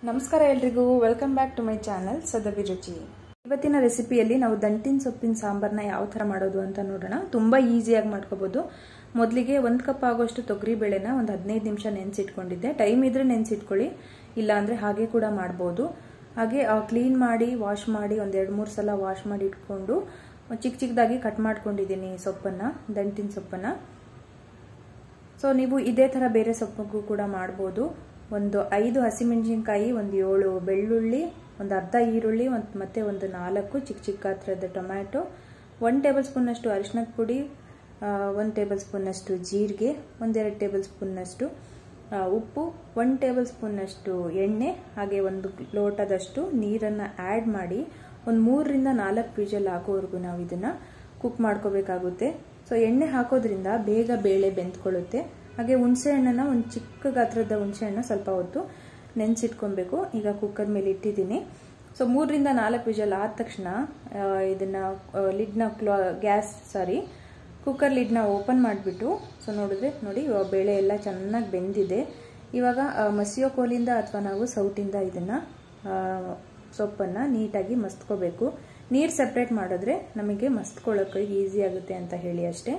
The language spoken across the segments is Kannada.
ನಮಸ್ಕಾರ ಎಲ್ರಿಗೂ welcome back to my channel ಸದಬಿ ರುಚಿ ಇವತ್ತಿನ ರೆಸಿಪಿಯಲ್ಲಿ ನಾವು ದಂಟಿನ ಸೊಪ್ಪಿನ ಸಾಂಬಾರನ್ನ ಯಾವ ಥರ ಮಾಡೋದು ಅಂತ ನೋಡೋಣ ತುಂಬ ಈಸಿಯಾಗಿ ಮಾಡ್ಕೋಬೋದು ಮೊದಲಿಗೆ ಒಂದು ಕಪ್ ಆಗೋಷ್ಟು ತೊಗರಿ ಬೇಳೆನ ಒಂದು ಹದಿನೈದು ನಿಮಿಷ ನೆನೆಸಿಟ್ಕೊಂಡಿದ್ದೆ ಟೈಮ್ ಇದ್ರೆ ನೆನೆಸಿಟ್ಕೊಳ್ಳಿ ಇಲ್ಲ ಅಂದರೆ ಹಾಗೆ ಕೂಡ ಮಾಡ್ಬೋದು ಹಾಗೆ ಕ್ಲೀನ್ ಮಾಡಿ ವಾಶ್ ಮಾಡಿ ಒಂದು ಎರಡು ಮೂರು ಸಲ ವಾಶ್ ಮಾಡಿ ಇಟ್ಕೊಂಡು ಚಿಕ್ಕ ಚಿಕ್ಕದಾಗಿ ಕಟ್ ಮಾಡ್ಕೊಂಡಿದ್ದೀನಿ ಸೊಪ್ಪನ್ನು ದಂಟಿನ ಸೊಪ್ಪನ್ನು ಸೊ ನೀವು ಇದೇ ಥರ ಬೇರೆ ಸೊಪ್ಪಿಗೂ ಕೂಡ ಮಾಡ್ಬೋದು ಒಂದು ಐದು ಹಸಿಮೆಣಸಿನ್ಕಾಯಿ ಒಂದು ಏಳು ಬೆಳ್ಳುಳ್ಳಿ ಒಂದು ಅರ್ಧ ಈರುಳ್ಳಿ ಒಂದು ಮತ್ತೆ ಒಂದು ನಾಲ್ಕು ಚಿಕ್ಕ ಚಿಕ್ಕ ಹತ್ರದ ಟೊಮ್ಯಾಟೊ ಒನ್ ಟೇಬಲ್ ಸ್ಪೂನಷ್ಟು ಅರಿಶಿನದ ಪುಡಿ ಒಂದು ಟೇಬಲ್ ಸ್ಪೂನಷ್ಟು ಜೀರಿಗೆ ಒಂದೆರಡು ಟೇಬಲ್ ಸ್ಪೂನ್ನಷ್ಟು ಉಪ್ಪು ಒನ್ ಟೇಬಲ್ ಸ್ಪೂನ್ನಷ್ಟು ಎಣ್ಣೆ ಹಾಗೆ ಒಂದು ಲೋಟದಷ್ಟು ನೀರನ್ನು ಆ್ಯಡ್ ಮಾಡಿ ಒಂದು ಮೂರರಿಂದ ನಾಲ್ಕು ವಿಜಲ್ ಹಾಕೋವರೆಗೂ ನಾವು ಇದನ್ನು ಕುಕ್ ಮಾಡ್ಕೋಬೇಕಾಗುತ್ತೆ ಸೊ ಎಣ್ಣೆ ಹಾಕೋದ್ರಿಂದ ಬೇಗ ಬೇಳೆ ಬೆಂದ್ಕೊಳ್ಳುತ್ತೆ ಹಾಗೆ ಹುಣಸೆ ಹಣ್ಣನ್ನು ಒಂದು ಚಿಕ್ಕ ಗಾತ್ರದ ಹುಣಸೆ ಹಣ್ಣು ಸ್ವಲ್ಪ ಹೊತ್ತು ನೆನೆಸಿಟ್ಕೊಬೇಕು ಈಗ ಕುಕ್ಕರ್ ಮೇಲೆ ಇಟ್ಟಿದ್ದೀನಿ ಸೊ ಮೂರರಿಂದ ನಾಲ್ಕು ವಿಜಲ್ ಆದ ತಕ್ಷಣ ಇದನ್ನು ಲಿಡ್ನ ಕ್ಲಾ ಗ್ಯಾಸ್ ಸಾರಿ ಕುಕ್ಕರ್ ಲಿಡ್ನ ಓಪನ್ ಮಾಡಿಬಿಟ್ಟು ಸೊ ನೋಡಿದ್ರೆ ನೋಡಿ ಬೇಳೆ ಎಲ್ಲ ಚೆನ್ನಾಗಿ ಬೆಂದಿದೆ ಇವಾಗ ಮಸಿಯೋ ಕೋಲಿಂದ ಅಥವಾ ನಾವು ಸೌಟಿಂದ ಇದನ್ನು ಸೊಪ್ಪನ್ನು ನೀಟಾಗಿ ಮಸ್ತ್ಕೋಬೇಕು ನೀರು ಸಪ್ರೇಟ್ ಮಾಡಿದ್ರೆ ನಮಗೆ ಮಸ್ತ್ಕೊಳ್ಳೋಕೆ ಈಸಿ ಆಗುತ್ತೆ ಅಂತ ಹೇಳಿ ಅಷ್ಟೇ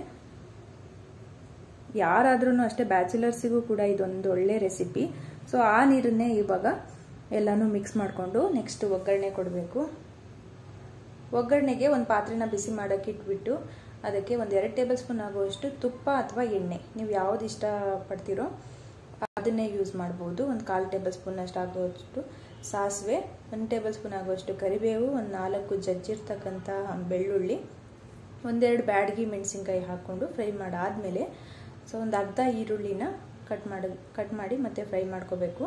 ಯಾರಾದ್ರೂ ಅಷ್ಟೇ ಬ್ಯಾಚುಲರ್ಸಿಗೂ ಕೂಡ ಇದೊಂದು ಒಳ್ಳೆ ರೆಸಿಪಿ ಸೊ ಆ ನೀರನ್ನೇ ಇವಾಗ ಎಲ್ಲನೂ ಮಿಕ್ಸ್ ಮಾಡಿಕೊಂಡು ನೆಕ್ಸ್ಟ್ ಒಗ್ಗರಣೆ ಕೊಡಬೇಕು ಒಗ್ಗರಣೆಗೆ ಒಂದು ಪಾತ್ರೆನ ಬಿಸಿ ಮಾಡೋಕ್ಕೆ ಇಟ್ಬಿಟ್ಟು ಅದಕ್ಕೆ ಒಂದು ಎರಡು ಟೇಬಲ್ ಸ್ಪೂನ್ ಆಗುವಷ್ಟು ತುಪ್ಪ ಅಥವಾ ಎಣ್ಣೆ ನೀವು ಯಾವ್ದು ಇಷ್ಟಪಡ್ತೀರೋ ಅದನ್ನೇ ಯೂಸ್ ಮಾಡ್ಬೋದು ಒಂದು ಕಾಲು ಟೇಬಲ್ ಸ್ಪೂನಷ್ಟು ಆಗುವಷ್ಟು ಸಾಸಿವೆ ಒಂದು ಟೇಬಲ್ ಸ್ಪೂನ್ ಆಗುವಷ್ಟು ಕರಿಬೇವು ಒಂದು ನಾಲ್ಕು ಜಜ್ಜಿರ್ತಕ್ಕಂಥ ಬೆಳ್ಳುಳ್ಳಿ ಒಂದೆರಡು ಬ್ಯಾಡಗಿ ಮೆಣಸಿನ್ಕಾಯಿ ಹಾಕ್ಕೊಂಡು ಫ್ರೈ ಮಾಡಾದಮೇಲೆ ಸೊ ಒಂದು ಅರ್ಧ ಈರುಳ್ಳಿನ ಕಟ್ ಮಾಡಿ ಕಟ್ ಮಾಡಿ ಮತ್ತೆ ಫ್ರೈ ಮಾಡ್ಕೋಬೇಕು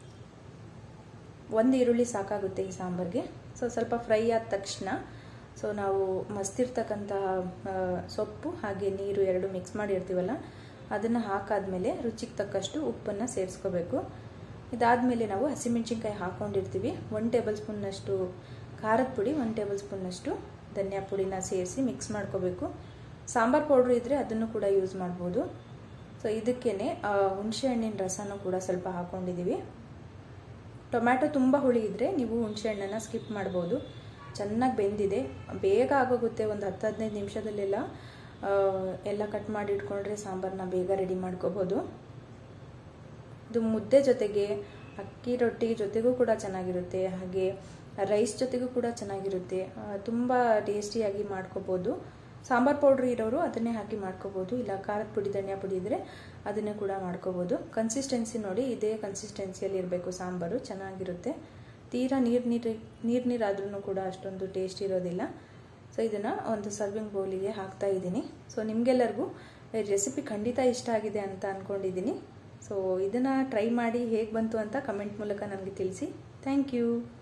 ಒಂದು ಈರುಳ್ಳಿ ಸಾಕಾಗುತ್ತೆ ಈ ಸಾಂಬಾರಿಗೆ ಸೊ ಸ್ವಲ್ಪ ಫ್ರೈ ಆದ ತಕ್ಷಣ ಸೊ ನಾವು ಮಸ್ತಿರ್ತಕ್ಕಂಥ ಸೊಪ್ಪು ಹಾಗೆ ನೀರು ಎರಡು ಮಿಕ್ಸ್ ಮಾಡಿರ್ತೀವಲ್ಲ ಅದನ್ನು ಹಾಕಾದ್ಮೇಲೆ ರುಚಿಗೆ ತಕ್ಕಷ್ಟು ಉಪ್ಪನ್ನು ಸೇರಿಸ್ಕೋಬೇಕು ಇದಾದಮೇಲೆ ನಾವು ಹಸಿಮೆಣ್ಸಿನ್ಕಾಯಿ ಹಾಕ್ಕೊಂಡಿರ್ತೀವಿ ಒನ್ ಟೇಬಲ್ ಸ್ಪೂನ್ನಷ್ಟು ಖಾರದ ಪುಡಿ ಒನ್ ಟೇಬಲ್ ಸ್ಪೂನ್ನಷ್ಟು ಧನಿಯಾ ಪುಡಿನ ಸೇರಿಸಿ ಮಿಕ್ಸ್ ಮಾಡ್ಕೋಬೇಕು ಸಾಂಬಾರು ಪೌಡ್ರ್ ಇದ್ದರೆ ಅದನ್ನು ಕೂಡ ಯೂಸ್ ಮಾಡ್ಬೋದು ಸೊ ಇದಕ್ಕೇ ಹುಣಸೆ ಹಣ್ಣಿನ ರಸನೂ ಕೂಡ ಸ್ವಲ್ಪ ಹಾಕ್ಕೊಂಡಿದ್ದೀವಿ ಟೊಮ್ಯಾಟೊ ತುಂಬ ಹುಳಿ ಇದ್ದರೆ ನೀವು ಹುಣಸೆ ಹಣ್ಣನ್ನು ಸ್ಕಿಪ್ ಮಾಡ್ಬೋದು ಚೆನ್ನಾಗಿ ಬೆಂದಿದೆ ಬೇಗ ಆಗೋಗುತ್ತೆ ಒಂದು ಹತ್ತು ಹದಿನೈದು ನಿಮಿಷದಲ್ಲೆಲ್ಲ ಎಲ್ಲ ಕಟ್ ಮಾಡಿ ಇಟ್ಕೊಂಡ್ರೆ ಸಾಂಬಾರನ್ನ ಬೇಗ ರೆಡಿ ಮಾಡ್ಕೋಬೋದು ಇದು ಮುದ್ದೆ ಜೊತೆಗೆ ಅಕ್ಕಿ ರೊಟ್ಟಿ ಜೊತೆಗೂ ಕೂಡ ಚೆನ್ನಾಗಿರುತ್ತೆ ಹಾಗೆ ರೈಸ್ ಜೊತೆಗೂ ಕೂಡ ಚೆನ್ನಾಗಿರುತ್ತೆ ತುಂಬ ಟೇಸ್ಟಿಯಾಗಿ ಮಾಡ್ಕೋಬೋದು ಸಾಂಬಾರ್ ಪೌಡ್ರ್ ಇರೋರು ಅದನ್ನೇ ಹಾಕಿ ಮಾಡ್ಕೋಬೋದು ಇಲ್ಲ ಖಾರದ ಪುಡಿ ಧನಿಯಾ ಪುಡಿ ಇದ್ದರೆ ಅದನ್ನೇ ಕೂಡ ಮಾಡ್ಕೋಬೋದು ಕನ್ಸಿಸ್ಟೆನ್ಸಿ ನೋಡಿ ಇದೇ ಕನ್ಸಿಸ್ಟೆನ್ಸಿಯಲ್ಲಿ ಇರಬೇಕು ಸಾಂಬಾರು ಚೆನ್ನಾಗಿರುತ್ತೆ ತೀರಾ ನೀರು ನೀರು ನೀರು ನೀರಾದ್ರೂ ಕೂಡ ಅಷ್ಟೊಂದು ಟೇಸ್ಟ್ ಇರೋದಿಲ್ಲ ಸೊ ಇದನ್ನು ಒಂದು ಸರ್ವಿಂಗ್ ಬೌಲಿಗೆ ಹಾಕ್ತಾ ಇದ್ದೀನಿ ಸೊ ನಿಮಗೆಲ್ಲರಿಗೂ ರೆಸಿಪಿ ಖಂಡಿತ ಇಷ್ಟ ಆಗಿದೆ ಅಂತ ಅಂದ್ಕೊಂಡಿದ್ದೀನಿ ಸೊ ಇದನ್ನು ಟ್ರೈ ಮಾಡಿ ಹೇಗೆ ಬಂತು ಅಂತ ಕಮೆಂಟ್ ಮೂಲಕ ನನಗೆ ತಿಳಿಸಿ ಥ್ಯಾಂಕ್ ಯು